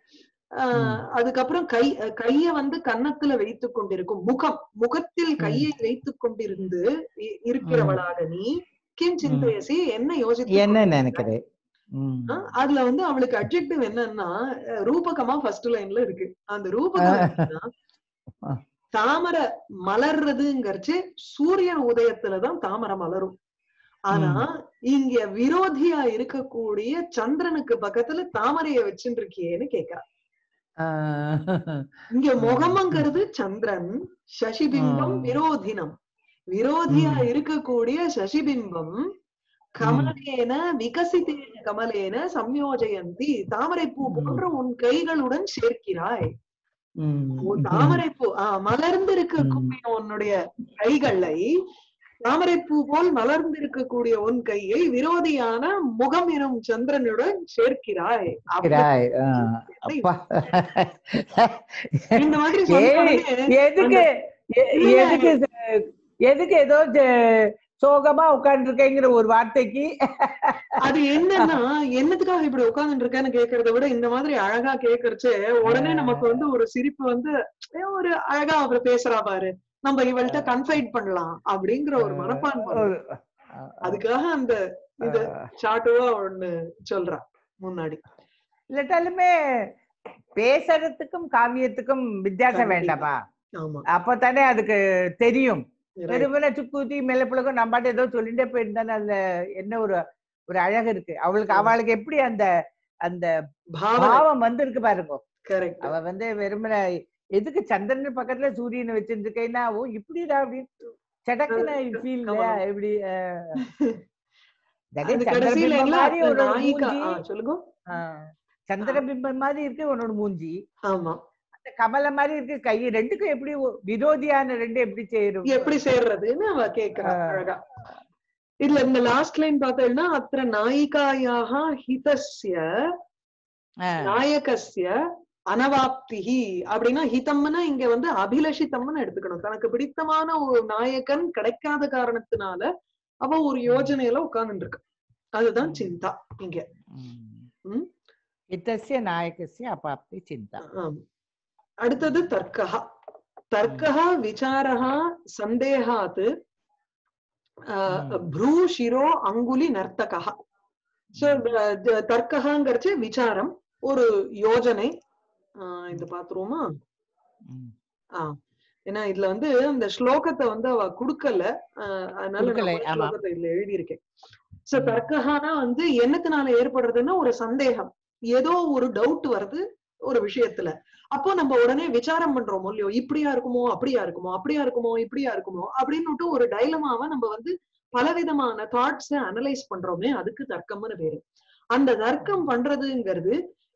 ஆஹ் அதுக்கப்புறம் கை கைய வந்து கன்னத்துல வைத்துக் கொண்டிருக்கும் முகம் முகத்தில் கையை வைத்துக் கொண்டிருந்து இ- இருக்கிறவளாக நீ கிம் சிந்தையசி என்ன யோசித்து என்ன கொண்டிருக்கிறாய்? நினைக்கிறேன் ம். ஆ, அதுல வந்து அவளுக்கு அட்ஜெக்டிவ் என்னன்னா அஹ், ரூபகமா ஃபர்ஸ்ட் லைன்ல இருக்கு அந்த ரூபகம் என்னன்னா, ஆ. தாமரை மலர்றதுங்கிறச்சு சூரியன் உதயத்துலதான் தாமரை மலரும் ஆனா இங்க விரோதியா இருக்கக்கூடிய சந்திரனுக்கு பக்கத்துல தாமரைய வச்சுட்டு இருக்கியேன்னு கேக்குறா ஆ. இங்க முகமங்கிறது சந்திரன் சசிபிம்பம் ஆ. விரோதினம் விரோதியா ம். இருக்கக்கூடிய சசிபிம்பம் கமலேன விகசித்தேன கமலேன சம்யோஜயந்தி தாமரை பூ ம். போன்ற உன் கைகளுடன் சேர்க்கிறாய் ம். உன் தாமரை பூ ஆஹ் மலர்ந்து இருக்கக்கூடிய உன்னுடைய கைகளை தாமரை பூ போல் மலர்ந்து இருக்கக்கூடிய உன் கையை விரோதியான முகம் எனும் சந்திரனுடன் சேர்க்கிறாய் அப்படி கிராய். ஆ. அப்பா இந்த மாதிரி ஏய், சொன்ன எதுக்கு எ- இல்ல. எதுக்கு ச- எதுக்கு ஏதோ ஜ- சோகமா உட்கார்ந்துருக்கேங்கிற ஒரு வார்த்தைக்கு அது என்னன்னா என்னத்துக்காக இப்படி உட்கார்ந்துட்டு இருக்கேன்னு கேக்குறத விட இந்த மாதிரி அழகா கேக்குறச்சே உடனே நமக்கு வந்து ஒரு சிரிப்பு வந்து ஏ, ஒரு அழகா அவ பேசுறா பாரு நம்ம இவள்கிட்ட கன்ஃபைட் பண்ணலாம் அப்படிங்கிற ஒரு மனப்பான்மை வரும். ஒரு- அதுக்காக அந்த இது ஆ. ஷார்ட்டுவா ஒண்ணு சொல்றா முன்னாடி இல்லாட்டாலுமே பேசுறதுக்கும் காவியத்துக்கும் வித்தியாசம் கண்டிப்பா. வேண்டாமா ஆமா அப்பதானே அதுக்கு தெரியும் right. வெறுமனே சுக்கூத்தி மேலப்புலகம் நம்ம பாட்டு ஏதோ சொல்லிட்டே போயிருந்தானே அதுல என்ன ஒரு ஒரு அழகு இருக்கு அவளுக்கு ஆமா. அவளுக்கு எப்படி அந்த அந்த பாவனை பாவம் வந்திருக்கு பாருங்க கரெக்ட் அவ வந்து வெறுமனே எதுக்கு சந்திரன் பக்கத்துல சூரியனை வச்சிருக்கேன்னா ஓ இப்படிடா அப்படின்னு சடக்குன்னு ஃபீல் ஆமா. இப்படி அஹ், that is அது கடைசியில சந்திரபிம்பம் இல்ல மாதிரி அந்த உன்னோட நாயிகா மூஞ்சி ஆ, சொல்லுங்க ஆஹ், சந்திரபிம்பம் மாதிரி இருக்கு உன்னோட மூஞ்சி ஆமா அந்த கமல மாதிரி இருக்கு கை ரெண்டுக்கும் எப்படி ஒ- விரோதியான ரெண்டு எப்படி சேரும் எப்படி சேர்றதுன்னு அவ கேக்குறா ஆ. அழகா இதுல இந்த லாஸ்ட் லைன் பார்த்தேன்னா அத்திர நாயிகாயாக ஹிதஸ்ய ஆஹ், நாயகஸ்ய அனவாப்திஹி அப்படின்னா ஹிதம்னா இங்க வந்து அபிலஷிதம்னு எடுத்துக்கணும் தனக்கு பிடித்தமான ஒரு நாயகன் கிடைக்காத காரணத்தினால அவ ஒரு யோஜனையில உட்கார்ந்துட்டு இருக்கா அதுதான் சிந்தா இங்க ம். ம். இத்தஸ்ய நாயகஸ்ய அபாப்தி சிந்தா ஆம். அடுத்தது தர்க்கஹா தர்க்கஹா விசாரஹா சந்தேகாத் ம். ப்ரூ சிரோ அங்குலி நர்த்தகா சோ தர்க்கஹாங்கிறச்சு விசாரம் ஒரு யோஜனை ஆஹ் இது பாத்துருவோமா ம். ஆ ஏன்னா இதுல வந்து அந்த ஸ்லோகத்தை வந்து அவ குடுக்கல ஆஹ் அதனால நான் குடுக்கலை, ஒரு ஆமா. ஸ்லோகத்தை இதுல எழுதியிருக்கேன் சோ ம். தர்க்கஹானா வந்து என்னத்தினால ஏற்படுறதுன்னா ஒரு சந்தேகம் ஏதோ ஒரு டவுட் வருது ஒரு விஷயத்துல அப்போ நம்ம உடனே விசாரம் பண்றோமோ இல்லையோ இப்படியா இருக்குமோ அப்படியா இருக்குமோ அப்படியா இருக்குமோ இப்படியா இருக்குமோ அப்படின்னுட்டு ஒரு டைலமாவை நம்ம வந்து பலவிதமான தாட்ஸ் அனலைஸ் பண்றோமே அதுக்கு தர்க்கம்னு பேரு அந்த தர்க்கம் பண்றதுங்கிறது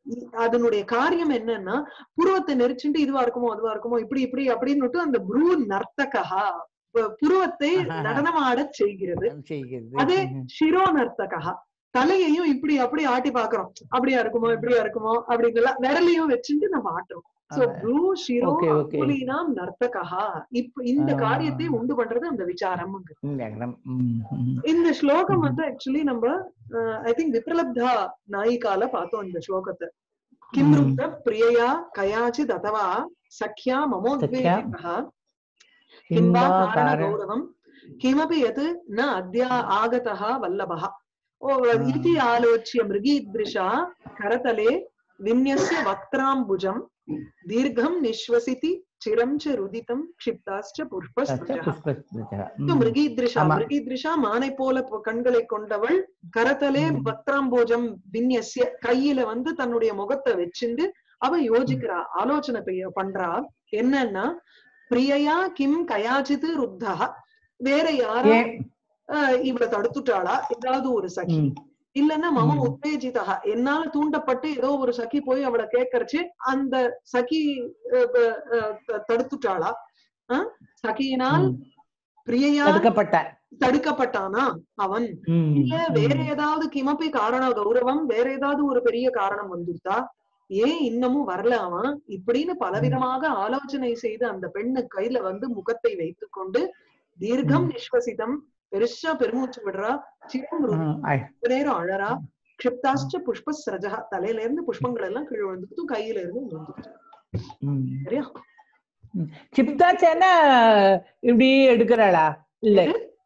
இ- அதனுடைய காரியம் என்னன்னா புருவத்தை நெரிச்சுட்டு இதுவா இருக்குமோ அதுவா இருக்குமோ இப்படி இப்படி அப்படின்னு அந்த ப்ரூ நர்த்தகா பு- புருவத்தை ஆஹா. நடனமாடச் செய்கிறது செய்கிறது அதே ம். சிரோ நர்த்தகா தலையையும் இப்படி அப்படி ஆட்டி பாக்குறோம் அப்படியா இருக்குமோ இப்படியா இருக்குமோ அப்படிங்கலாம் விரலையும் வச்சுட்டு நம்ம ஆட்டுறோம் சோ ஆமா. ப்ரூ சிரோ Okay, okay. அங்குலீனாம் நர்த்தகா இப்ப இந்த ஆ. காரியத்தை உண்டு பண்றது அந்த விசாரம் ம், லக்னம். ம், ம். இந்த ஸ்லோகம் ம்ஹும். வந்து ஆக்சுவலி நம்ம ஐ திங்க் விப்ரலப்தா நாயிகால பார்த்தோம் இந்த ஸ்லோகத்தை கிம் ம். ருக்த பிரியயா கயாச்சித் அதவா சख्या மமோத்வேதிதः किं वा किं वा कारण कारण- गौरवम् किमपि यत् न अद्य आगतः वल्लभः ओ Ah. इति आलोच्य मृगीदृशा करतले विन्यस्य वक्त्राम्बुजम् दीर्घं निश्वसिति चिरं च रुदितं क्षिप्ताश्च तच्च पुष्पस्पृशः पुष्पस्मृतः. So, ம். மிருகீத்ரிஷா ஆமா. மிருகீத்ரிஷா மானை போல பொ- கண்களை கொண்டவள் கரத்தலே ம். வக்ராம்போஜம் விந்யசிய கையில வந்து தன்னுடைய முகத்தை வச்சுண்டு அவ யோசிக்கிறா ஆலோசனை பெய்ய- பண்றா என்னன்னா பிரியயா கிம் கயாச்சித் ருத்தா வேற யாரா ஏன்? இவளை தடுத்துட்டாளா ஏதாவது ஒரு சகி ம். இல்லன்னா மம ம். உத்தேஜிதா என்னால தூண்டப்பட்டு ஏதோ ஒரு சகி போய் அவளை கேட்கறச்சு அந்த சகி அஹ், அஹ், அஹ், தடுத்துட்டாளா அஹ்? சகியினால் ம். பிரியையா தடுக்கப்பட்டார் தடுக்கப்பட்டானா அவன் ம். இல்ல வேற ம். ஏதாவது கிமப்பி காரண கௌரவம் வேற ஏதாவது ஒரு பெரிய காரணம் வந்துட்டா ஏன் இன்னமும் வரல அவன் இப்படின்னு பலவிதமாக ஆலோசனை செய்து அந்த பெண்ணு கையில வந்து முகத்தை வைத்துக் கொண்டு தீர்க்கம் ம். நிஷ்வசிதம் பெருசா பெருமூச்சு விடுறா சிரம் ம். ஐ. ரொம்ப நேரம் அழறா கிருப்தாஷ்ட புஷ்ப சரஜா தலையில இருந்து புஷ்பங்கள் எல்லாம் கீழே விழுந்துட்டு கையில இருந்து விழுந்துட்டு ம். சரியா சிப்தாச்சேன்னா இப்படி எடுக்கிறாளா இல்ல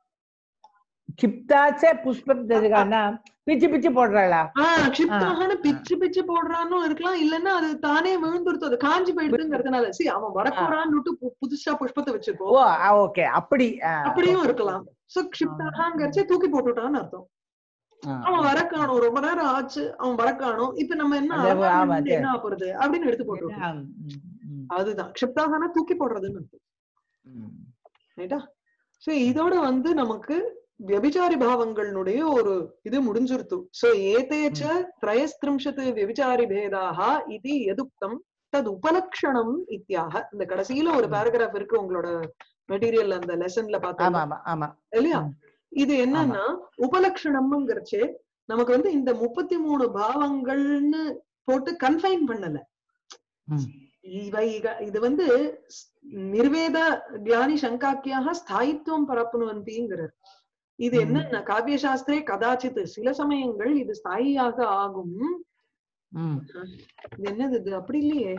சிப்தாச்சே புஷ்பம் தெரிஞ்சுக்கானா பிச்சு பிச்சு போடுறாளா ஆஹ் கிருப்தாகனு பிச்சு பிச்சு போடுறான்னு இருக்கலாம் இல்லன்னா அது தானே விழுந்துருத்து அது காஞ்சி போயிடுதுங்கிறதுனால சி அவன் வரப்போறான்னுட்டு பு- புதுசா புஷ்பத்தை வச்சுக்கோ ஓ ஓகே அப்படி ஆ, அப்படியும் இருக்கலாம் சோ கிருப்தாகங்கிறச்சே தூக்கி போட்டுட்டான்னு அர்த்தம் ஆ. அவன் வர காணும் ரொம்ப நேரம் ஆச்சு அவன் வர காணும் இப்ப நம்ம என்ன அது அவன் ஆமா, வந்து சரி. என்ன ஆகுறது அப்படின்னு எடுத்து போட்டுருக்கோம் ம், ம், ம், அதுதான் கிருப்தாகனா தூக்கி போடுறதுன்னு அர்த்தம் ம். ரைட்டா சோ இதோட வந்து நமக்கு வியபிச்சாரி பாவங்களுடைய ஒரு இது முடிஞ்சிருத்து சோ ஏதேச்ச திரயஸ்திரிம்சத் வியபிச்சாரி பேதாக இது எதுக்தம் தது உபலக்ஷணம் இத்தியாக இந்த கடைசியில ஒரு ம். பேராகிராஃப் இருக்கு உங்களோட மெட்டீரியல் அந்த லெசன்ல ஆமா பார்த்தோம் ஆமா ஆமா இல்லையா ம். இது என்னன்னா உபலக்ஷணம்ங்கிறச்சே நமக்கு வந்து இந்த முப்பத்தி மூணு பாவங்கள்னு போட்டு கன்ஃபைன் பண்ணல ம். இவை இக- இது வந்து ஸ்- நிர்வேத கிளானி சங்காக்கியாக ஸ்தாயித்துவம் பரப்புனுவந்திங்கிறார் இது ம். என்னன்னா காவிய சாஸ்திரே கதாச்சித் சில சமயங்கள் இது ஸ்தாயியாக ஆகும் ம். இது என்னது இது அப்படி இல்லையே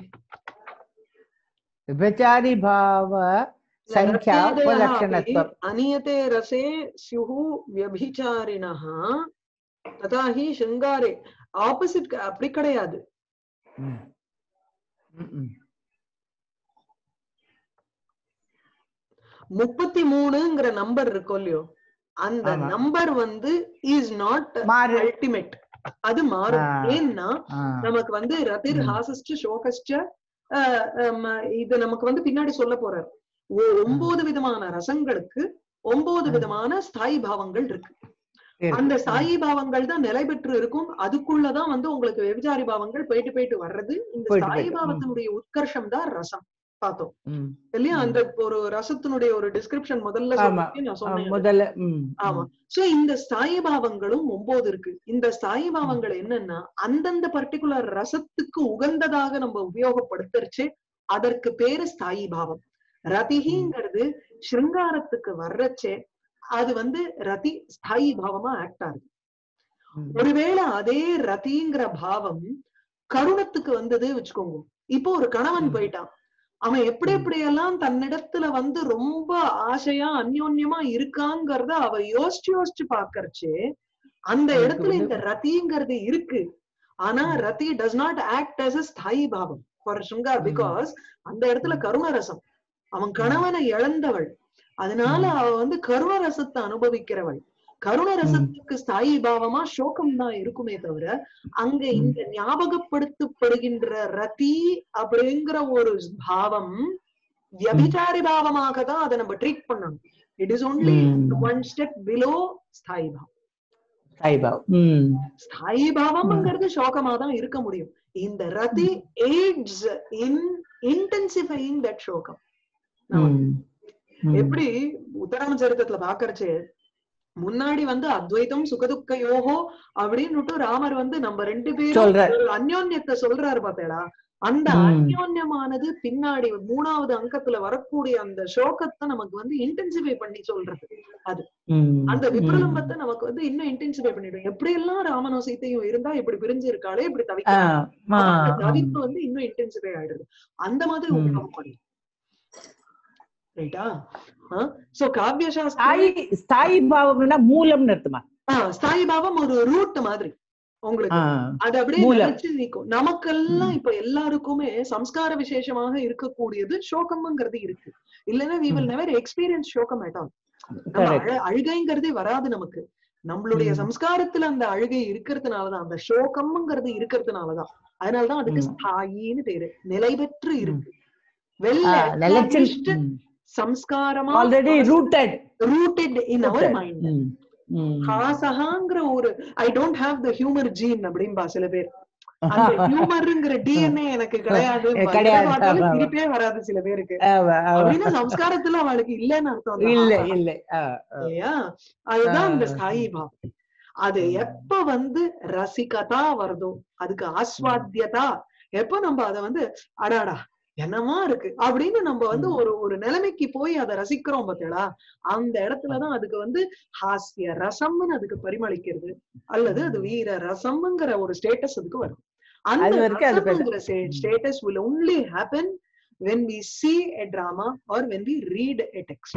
விபச்சாரி பாவ சங்கியா ரத்தேதயः अपि உபலக்ஷணத்துவம் अनियते रसे स्युः व्यभिचारिणः तथा हि शृङ्गारे ஆப்போசிட் அப்படி கிடையாது ம். ம், ம். முப்பத்தி மூணுங்கிற நம்பர் இருக்கும் இல்லையோ அந்த ஆமா. நம்பர் வந்து இஸ் நாட் மாறு அல்டிமேட் அது மாறும் ஆ. ஏன்னா ஆ. நமக்கு வந்து ரதிர் ம். ஹாசஸ்ட சோகஸ்ட அஹ், ஹம், இது நமக்கு வந்து பின்னாடி சொல்ல போறார் ஒ- ஒன்பது விதமான ரசங்களுக்கு ஒன்பது ம். விதமான ஸ்தாயி பாவங்கள் இருக்கு இருக்கு. அந்த ஸ்தாயி பாவங்கள் தான் நிலை பெற்று இருக்கும் அதுக்குள்ளதான் வந்து உங்களுக்கு வெவிச்சாரி பாவங்கள் போயிட்டு போயிட்டு வர்றது இந்த போயிட்டு ஸ்தாயி போயிட்டு, ம். பாவத்தினுடைய உட்கர்ஷம் தான் ரசம் பார்த்தோம் ம். இல்லையா ம். அந்த ஒரு ரசத்தினுடைய ஒரு டிஸ்கிரிப்ஷன் முதல்ல ஆமா. சொல்லிட்டு நான் ஆ, சொன்னேன் முதல்ல ம், ஆமா ம். சோ இந்த ஸ்தாயி பாவங்களும் ஒன்பது இருக்கு இந்த ஸ்தாயி பாவங்கள் என்னன்னா அந்தந்த பர்டிகுலர் ரசத்துக்கு உகந்ததாக நம்ம உபயோகப்படுத்துறச்சு அதற்கு பேரு ஸ்தாயி பாவம் ரதிகிங்கிறது சிருங்காரத்துக்கு வர்றச்சே அது வந்து ரதி ஸ்தாயி பாவமா ஆக்ட் ஆகுது ம். ஒருவேளை அதே ரதிங்கிற பாவம் கருணத்துக்கு வந்தது வச்சுக்கோங்க இப்போ ஒரு கணவன் ம். போயிட்டான் அவன் எப்படி ம். எப்படியெல்லாம் தன்னிடத்துல வந்து ரொம்ப ஆசையா அந்யோன்யமா இருக்காங்கிறத அவ யோசிச்சு யோசிச்சு பாக்கறச்சே அந்த அவனுக்கு இடத்துல வந்து- இந்த ரதிங்கிறது இருக்கு ஆனா ம். ரதி does not act as a ஸ்தாயி பாவம் ஃபார் சுங்கர் ம். பிகாஸ் அந்த இடத்துல ம். கருணரசம் அவன் கணவனை இழந்தவள் அதனால ம். அவ வந்து கருணரசத்தை அனுபவிக்கிறவள் கருணரசத்துக்கு ஸ்தாயி பாவமா சோகம் தான் இருக்குமே தவிர அங்க ம். இந்த ஞாபகப்படுத்தப்படுகின்ற ரதி அப்படிங்கிற ஒரு பாவம் வியபிச்சாரி பாவமாக தான் அதை நம்ம ட்ரீட் பண்ணணும் இட் இஸ் ஒன்லி ம். ஒன் ஸ்டெப் பிலோ ஸ்தாயி பாவம் சாய்பாவ் ம் ஸ்தாயி பாவம்ங்கிறது சோகமா தான் இருக்க முடியும் இந்த ரதி aids in intensifying that shokam நமக்கு. ம். ம். எப்படி உத்தராம சரித்திரத்துல பாக்கறச்சு முன்னாடி வந்து அத்வைதம் சுகதுக்க யோகோ அப்படின்னுட்டு ராமர் வந்து நம்ம ரெண்டு பேரும் சொல்றார். ஒரு அந்யோன்யத்தை சொல்றாரு பாத்தேடா அந்த ம். அந்யோன்யமானது பின்னாடி மூணாவது அங்கத்துல வரக்கூடிய அந்த சோகத்தை நமக்கு வந்து இன்டென்சிஃபை பண்ணி சொல்றது ம். அந்த ம். விப்ரலம்பத்தை நமக்கு வந்து இன்னும் இன்டென்சிஃபை பண்ணிடும் எப்படி எல்லாம் ராமனும் சீத்தையும் இருந்தா இப்படி பிரிஞ்சு இருக்காளே இப்படி ஆ, தவிக்கிறாங்க ஆ, அந்த ஆ. தவிப்பு வந்து இன்னும் இன்டென்சிஃபை ஆயிடுது அந்த மாதிரி ம். உபயோகம் பண்ணி ரைட்டா சோ காவிய சாஸ்திரம் ஸ்தாயி ஸ்தாயி பாவம்னா மூலம்னு அர்த்தமா ஆஹ் ஸ்தாயி பாவம் ஒரு ரூட் மாதிரி உங்களுக்கு ஆ. அது அப்படியே மூலம். நிலைச்சு நிக்கும் நமக்கெல்லாம் இப்ப எல்லாருக்குமே சம்ஸ்கார விசேஷமாக இருக்கக்கூடியது சோகம்ங்கிறது இருக்கு இல்லைன்னா we will ம். never experience சோகம் at all நம்ம Correct. அழ- அழுகைங்கிறதே வராது நமக்கு நம்மளுடைய ம். சம்ஸ்காரத்துல அந்த அழுகை இருக்கிறதுனாலதான் அந்த சோகம்ங்கிறது இருக்கிறதுனாலதான் அதனாலதான் அதுக்கு ம். ஸ்தாயின்னு பேரு நிலை பெற்று இருக்கு வெல் ஆ, நிலைச்சில் சம்ஸ்காரமா already rooted rooted in our mind ஹாசஹாங்கிற ஒரு I don't have the humour gene அப்படின்பா சில பேர் அந்த ஹியூமர்ங்கிற டிஎன்ஏ எனக்கு கிடையாது கிடையாது. பார்த்தாலும் ஆமா. சிரிப்பே வராது சில பேருக்கு அப்படின்னா சம்ஸ்காரத்துல அவளுக்கு இல்லைன்னு அர்த்தம் தான். இல்ல இல்ல ஆ, ஆ. இல்லையா அதுதான் அந்த ஆ. ஸ்தாயி பாவம் அது எப்ப வந்து ரசிகதா வருதோ அதுக்கு ஆஸ்வாத்தியதா எப்ப நம்ம அத வந்து அடாடா என்னமா இருக்கு அப்படின்னு நம்ம வந்து ம். ஒரு ஒரு நிலைமைக்கு போய் அதை ரசிக்கிறோம் பார்த்தீங்களா அந்த இடத்துலதான் அதுக்கு வந்து ஹாஸ்ய ரசம்னு அதுக்கு பரிமளிக்கிறது அல்லது அது வீர ரசம்ங்கிற ஒரு ஸ்டேட்டஸ் அதுக்கு வரும் அந்த அது வரைக்கும் அது பேச- ரசம்ங்கிற status will only happen when we see a drama or when we read a text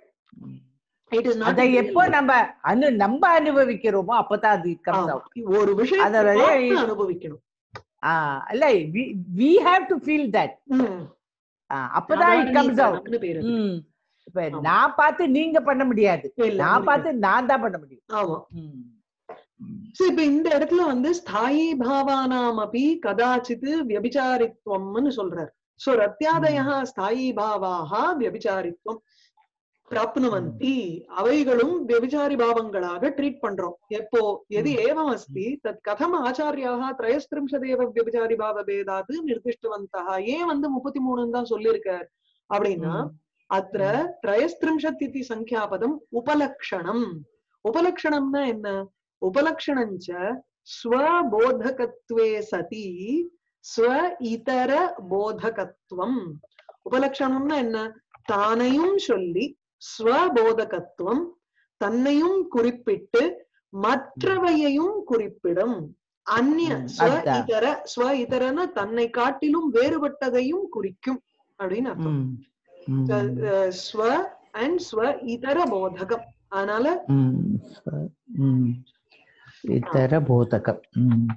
it is not அத a real எப்போ life. நம்ம அனு நம்ம அனுபவிக்கிறோமோ அப்பதான் அது comes ஆமா. out. ஒரு விஷயத்தை அத வந்து பார்த்து அனுபவிக்கணும் ஆ, இல்ல we have to feel that ம். அப்பதான் இட் கம்ஸ் அவுட் சாதாரணீகரணம்னு பேரு அதுக்கு. ம் இப்ப ஆமா. நான் பார்த்து நீங்க பண்ண முடியாது இல்ல, நான் முடியாது. பார்த்து நான் தான் பண்ண முடியும் ஆமா ம். ம். So, இப்ப இந்த இடத்துல வந்து ஸ்தாயி பாவானாம் அப்படி கதாச்சித் வியபிச்சாரித்வம்னு சொல்றார் சோ ரத்யாதயா ஸ்தாயி பாவாக வியபிச்சாரித்வம் பிராப்னுவந்தி அவைகளும் வியபிச்சாரி பாவங்களாக ட்ரீட் பண்றோம் எப்போ எது ஏவம் அஸ்தி தத் கதம் ஆச்சாரியாக திரயஸ்திரிம்சதேவ வியபிச்சாரி பாவ பேதாத்து நிர்திஷ்டவந்தா ஏன் வந்து முப்பத்தி மூணுன்னு தான் சொல்லியிருக்கார் அப்படின்னா ம். அத்திர திரயஸ்திரிம்சத் இதி சங்கியாபதம் உபலக்ஷணம் உபலக்ஷணம்னா என்ன உபலக்ஷணஞ்ச ஸ்வபோதகத்வே சதி ஸ்வ இதர போதகத்துவம் உபலக்ஷணம்னா என்ன தானையும் சொல்லி ஸ்வபோதகத்துவம் தன்னையும் குறிப்பிட்டு மற்றவையையும் குறிப்பிடும் அந்நிய ம், ஸ்வ அதான். இதர ஸ்வ இதரன தன்னை காட்டிலும் வேறுபட்டதையும் குறிக்கும் அப்படின்னு அர்த்தம் ம். ம். அஹ் ஸ்வ அண்ட் ஸ்வ இதர போதகம் அதனால ம். ம். இதர போதகம் ம்.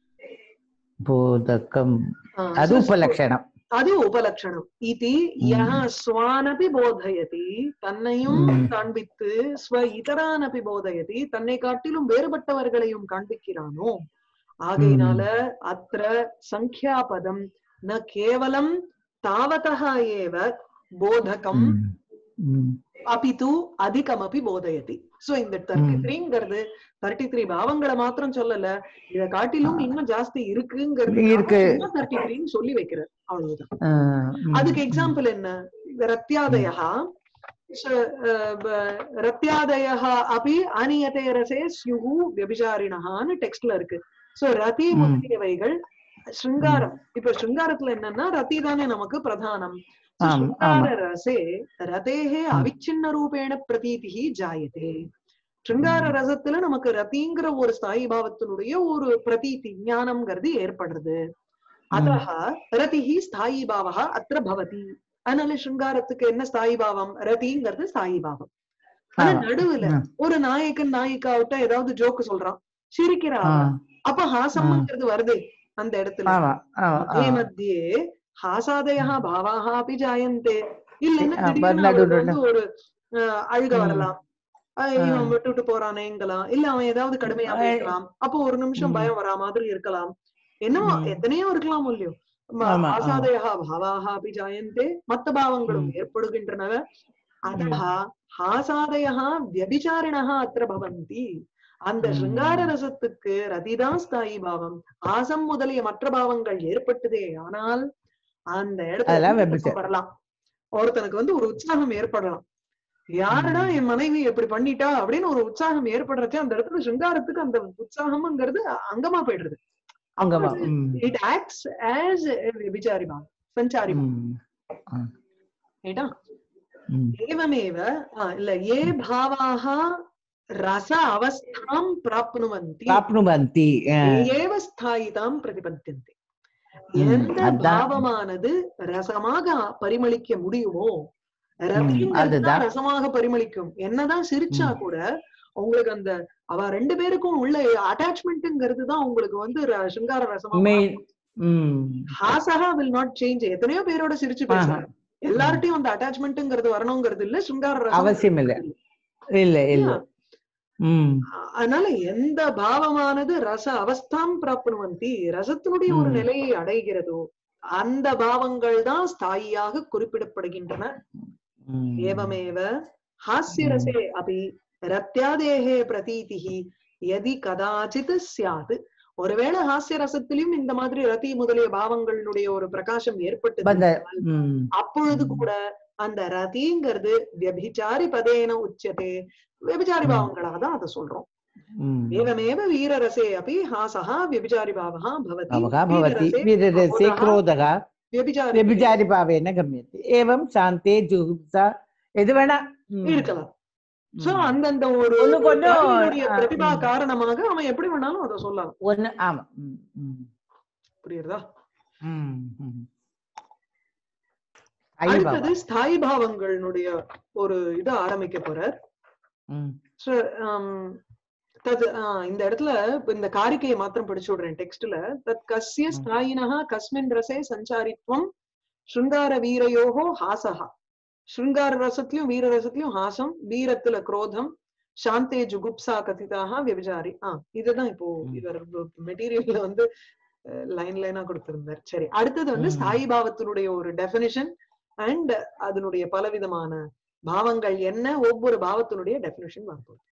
போதகம் அஹ், அது so உபலட்சணம் அது உபலட்சணம் இது யஹ ஸ்வானபி போதயதி தன்னையும் ம். காண்பித்து ஸ்வ இதரானபி போதயதி தன்னை காட்டிலும் வேறுபட்டவர்களையும் காண்பிக்கிறானோ ஆகையினால அத்திர சங்கியாபதம் ந கேவலம் தாவதः ஏவ போதகம் ம். ம். அபிது அதிகமபி போதயதி சோ இந்த தேர்ட்டி த்ரீங்கிறது தேர்ட்டி த்ரீ பாவங்களை மாத்திரம் சொல்லல இத காட்டிலும் இன்னும் ஜாஸ்தி இருக்குங்கிறது இருக்கு. தேர்ட்டி த்ரீன்னு சொல்லி வைக்கிறார் அவ்வளவுதான் ஆ, ம். அதுக்கு எக்ஸாம்பிள் என்ன ரத்யாதயா ரத்யாதயா அப்படி அநியதே ரசே ஸ்யுகு வியபிசாரிணஹான்னு டெக்ஸ்ட்ல இருக்கு சோ ரதி ம். முதலியவைகள் ஸ்ருங்காரம் இப்ப ஸ்ருங்காரத்துல என்னன்னா ரதி தானே நமக்கு பிரதானம் So, ஆம், शृङ्गार रसे रतेः அவிச்சின்ன ரூபேண பிரதீதிஹி ஜாயதே சிருங்கார ரசத்துல நமக்கு ரதிங்கிற ஒரு ஸ்தாயி பாவத்தினுடைய ஒரு பிரதீதி ஞானம்ங்கிறது ஏற்படுறது அதஹ ரதிஹி ஸ்தாயி பாவः அத்திர பவதி அதனால சிருங்காரத்துக்கு என்ன ஸ்தாயி பாவம் ரதிங்கிறது ஸ்தாயி பாவம் ஆனா ஆமா. நடுவுல ஆ. ஒரு நாயக்கன் நாயிக்காவிட்ட ஏதாவது ஜோக்கு சொல்றான் சிரிக்கிறா ஆ, அவ. அப்ப ஹாசம்ங்கிறது வருதே அந்த இடத்துல ஆமா ஆமா அதே ஆ. மத்தியே ஹாசாதயா பாவாக அப்படி ஜாயந்தே இல்லைன்னா ஆ, திடீர்னு நடு அவருக்கு நடு. வந்து ஒரு அஹ், அழுக ம். வரலாம் அஹ், ஆ. இவன் விட்டுட்டு போறானேங்கலாம் இல்ல அவன் ஏதாவது கடுமையா ஆ. பேசலாம் அப்போ ஒரு நிமிஷம் ம். பயம் வரா மாதிரி இருக்கலாம் என்னவோ ம். எத்தனையோ இருக்கலாம் இல்லையோ ஆமா, ஆமா. ஆசாதயா பாவாக அப்படி ஜாயந்தே மத்த பாவங்களும் ம். ஏற்படுகின்றன அதா ஹாசாதயா வியபிச்சாரிணः அத்திர பவந்தி அந்த ம். சிருங்கார ரசத்துக்கு ரதிதான் ஸ்தாயி பாவம் ஆசம் முதலிய மற்ற பாவங்கள் ஏற்பட்டதே ஆனால் அந்த இடத்துல அதெல்லாம் வந்து வெபிச்ச- தப்பு வரலாம் ஒருத்தனுக்கு வந்து ஒரு உற்சாகம் ஏற்படலாம் யாருடா ம். என் மனைவி எப்படி பண்ணிட்டா அப்படின்னு ஒரு உற்சாகம் ஏற்படுறச்சு அந்த இடத்துல சிருங்காரத்துக்கு அந்த உற்சாகம்ங்கிறது அங்கமா போயிடுறது அங்கமா ம் இட் ஆக்ட்ஸ் ஆஸ் விபிச்சாரி பாவம் சஞ்சாரி பாவம் ம் ரைட்டா ம் एवमेव आ, இல்ல ये भावाः रस अवस्थां प्राप्नुवन्ति प्राप्नुवन्ति अ, एव स्थायितां प्रतिपद्यन्ते ம், எந்த அதான். பாவமானது ரசமாக பரிமளிக்க முடியுமோ ரதிங்கிறது அதுதான். தான் ரசமாக பரிமளிக்கும் என்னதான் சிரிச்சா ம். கூட உங்களுக்கு அந்த அவ ரெண்டு பேருக்கும் உள்ள அட்டாச்மெண்ட்ங்கிறது தான் உங்களுக்கு வந்து ர- சிங்கார ரசமா main ம் ஹாசகா வில் நாட் சேஞ்ச் எத்தனையோ பேரோட சிரிச்சு பேசுறாங்க எல்லார்ட்டையும் அந்த அட்டாச்மெண்ட்ங்கிறது வரணுங்கிறது இல்ல சிங்கார ரசம் அவசியம் இல்ல இல்ல இல்ல ம் அதனால எந்த பாவமானது ரச அவஸ்தாம் பிராப்னுவந்தி ரசத்தினுடைய ஒரு ம். நிலையை அடைகிறதோ அந்த பாவங்கள் தான் ஸ்தாயியாக குறிப்பிடப்படுகின்றன ம். ஏவமேவ ஹாஸ்யரசே அபி ரத்யாதேகே பிரதீதிஹி யதி கதாச்சித் சியாத் ஒருவேளை ஹாஸ்ய ரசத்திலும் இந்த மாதிரி ரதி முதலிய பாவங்களுடைய ஒரு பிரகாசம் ஏற்பட்டது வந்த என்றால், ம் அப்பொழுது ம். கூட அந்த ரதிங்கிறது வியபிச்சாரி பதேன உச்சதே வியபிச்சாரி ம். பாவங்களாக தான் அதை சொல்றோம் ம் एवमेव वीररसे अपि हासः व्यभिचारिभावः भवति भावः भवति वीररसे वीररसे क्रोधः क्रोधः व्यभिचारि व्यभिचारिभावेन गम्यते एवं शान्ते जुगुप्सा எது வேணா ம். இருக்கலாம் சோ ம். அந்தந்த ஒரு ஒண்ணு கொஞ்சம், கவிஞனுடைய ஆ, பிரதிபா ம். காரணமாக அவன் எப்படி வேணாலும் அதை சொல்லலாம் ஒண்ணு ஆமா ம், ம், புரியுறதா ம், ம். அடுத்தது ஐயபாவா. ஸ்தாயி பாவங்களுடைய ஒரு இது ஆரம்பிக்க போறார் ம், So, um, தத் ஆ, இந்த இடத்துல இப்ப இந்த காரிக்கையை மாத்திரம் படிச்சு விடுறேன் டெக்ஸ்ட்ல தத் கஸ்ய ம். ஸ்தாயினः கஸ்மின் ரசே சஞ்சாரித்வம் ஸ்ருங்கார வீரயோகோ ஹாசஹா ஸ்ருங்கார ரசத்திலயும் வீர ரசத்திலயும் ஹாசம் வீரத்துல குரோதம் சாந்தே ஜுகுப்சா கதிதாக விபஜாரி ஆ இதுதான் இப்போ ம். இவர் மெட்டீரியல்ல வந்து லைன் லைனா கொடுத்திருந்தார் சரி அடுத்தது வந்து ம். ஸ்தாயி பாவத்தினுடைய ஒரு டெபினிஷன் அண்ட் அதனுடைய பலவிதமான பாவங்கள் என்ன ஒவ்வொரு பாவத்தினுடைய டெபினிஷன் வரப்போகுது